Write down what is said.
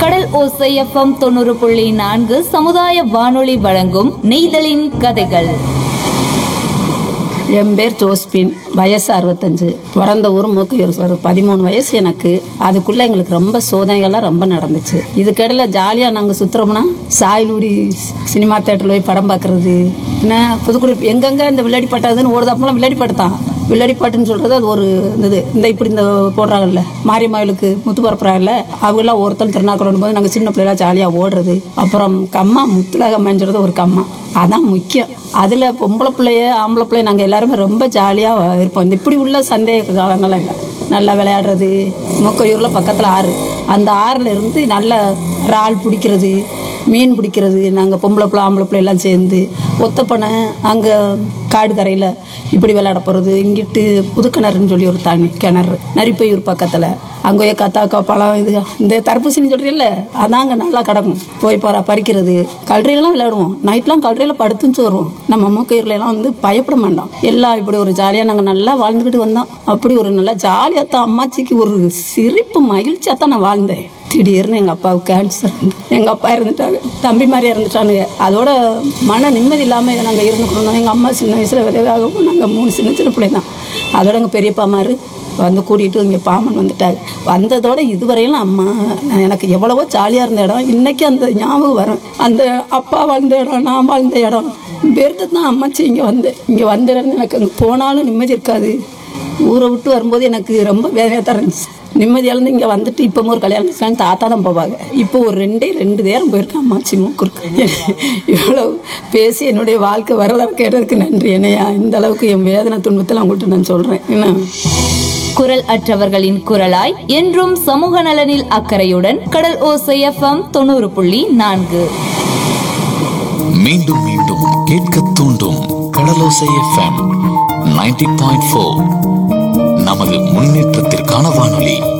கடல் ஓசை எஃப்எம் தொண்ணூறு புள்ளி நான்கு சமுதாய வானொலி வழங்கும் நெய்தலின் கதைகள் என் பேர் ஜோஸ்பின் வயசு அறுபத்தஞ்சு பிறந்த ஊர் மூக்கையூர் சார் பதிமூணு வயசு எனக்கு அதுக்குள்ள எங்களுக்கு ரொம்ப சோதனைகள்லாம் ரொம்ப நடந்துச்சு இதுக்கிடையில ஜாலியாக நாங்கள் சுற்றுறோம்னா சாயலூடி சினிமா தேட்டரில் போய் படம் பார்க்கறது என்ன புதுக்குடி எங்கெங்க இந்த விளையாடி பாட்டாதுன்னு ஓடுதாப்பெல்லாம் விளையாடி பாட்டு தான் விளையாடி பாட்டுன்னு சொல்றது அது ஒரு இது இந்த இப்படி இந்த போடுறாங்கல்ல மாரியம்மாவிலுக்கு முத்து பரப்புறாங்கல்ல அவங்கெல்லாம் ஒருத்தர் திருநாக்கணும் போது நாங்கள் சின்ன பிள்ளைலாம் ஜாலியாக ஓடுறது அப்புறம் கம்மா முத்துலகம்மான்றது ஒரு கம்மா அதான் முக்கியம் அதில் பொம்பளை பிள்ளைய ஆம்பளை பிள்ளைய நாங்கள் எல்லாருமே ரொம்ப ஜாலியாக இருப்போம் இந்த இப்படி உள்ள சந்தேக காலங்கள்லாம் இல்லை நல்லா விளையாடுறது மொக்கையூரில் பக்கத்தில் ஆறு அந்த ஆறில் இருந்து நல்ல இறால் பிடிக்கிறது மீன் பிடிக்கிறது நாங்கள் பொம்பளை பிள்ளை ஆம்பளை பிள்ளை எல்லாம் சேர்ந்து ஒத்தப்பனை அங்கே காடு கரையில் இப்படி விளையாட போகிறது இங்கிட்டு புதுக்கிணறுன்னு சொல்லி ஒரு தண்ணி கிணறு நரிப்பையூர் பக்கத்தில் அங்கே போய் கத்தாக்கா பழம் இது இந்த தர்பூசணி சொல்கிறீல்ல அதான் அங்கே நல்லா கிடக்கும் போய் போகிற பறிக்கிறது கல்றையெல்லாம் விளையாடுவோம் நைட்லாம் கல்றையில் படுத்துன்னு வருவோம் நம்ம மூக்கையூர்ல எல்லாம் வந்து பயப்பட மாட்டோம் எல்லாம் இப்படி ஒரு ஜாலியாக நாங்கள் நல்லா வாழ்ந்துக்கிட்டு வந்தோம் அப்படி ஒரு நல்லா ஜாலியாக தான் அம்மாச்சிக்கு ஒரு சிரிப்பு மகிழ்ச்சியாக தான் நான் வாழ்ந்தேன் திடீர்னு எங்கள் அப்பாவுக்கு கேன்சர் எங்கள் அப்பா இறந்துட்டாங்க தம்பி மாதிரி இறந்துட்டானுங்க அதோட மன நிம்மதி இல்லாமல் நாங்கள் இருந்துக்கணும் எங்கள் அம்மா சின்ன வயசில் விதவாகவும் நாங்கள் மூணு சின்ன சின்ன பிள்ளை தான் அதோட எங்கள் பெரியப்பா மாதிரி வந்து கூட்டிகிட்டு இங்கே பாமன் வந்துட்டாங்க வந்ததோட இதுவரையிலும் அம்மா நான் எனக்கு எவ்வளவோ ஜாலியாக இருந்த இடம் இன்னைக்கு அந்த ஞாபகம் வரும் அந்த அப்பா வாழ்ந்த இடம் நான் வாழ்ந்த இடம் பெருத்து தான் அம்மாச்சி இங்கே வந்தேன் இங்கே வந்த இடம் எனக்கு அங்கே போனாலும் நிம்மதி இருக்காது ஊரை விட்டு வரும்போது எனக்கு ரொம்ப வேதனையாக தான் இருந்துச்சு நிம்மதியாக இருந்து இங்கே வந்துட்டு இப்போ ஒரு கல்யாணம் வச்சுக்கலாம் தாத்தா தான் போவாங்க இப்போ ஒரு ரெண்டே ரெண்டு நேரம் போயிருக்கேன் அம்மாச்சி மூக்குருக்கு இவ்வளோ பேசி என்னுடைய வாழ்க்கை வரலாறு கேட்டதுக்கு நன்றி என்னையா இந்த அளவுக்கு என் வேதனை துன்பத்தில் உங்கள்கிட்ட நான் சொல்கிறேன் என்ன குரல் அற்றவர்களின் குரலாய் என்றும் சமூக நலனில் அக்கறையுடன் கடல் ஓசை எஃப்எம் தொண்ணூறு புள்ளி நான்கு மீண்டும் மீண்டும் கேட்க தூண்டும் Kadalosai FM ninety point four நமது முன்னேற்றத்திற்கான வானொலி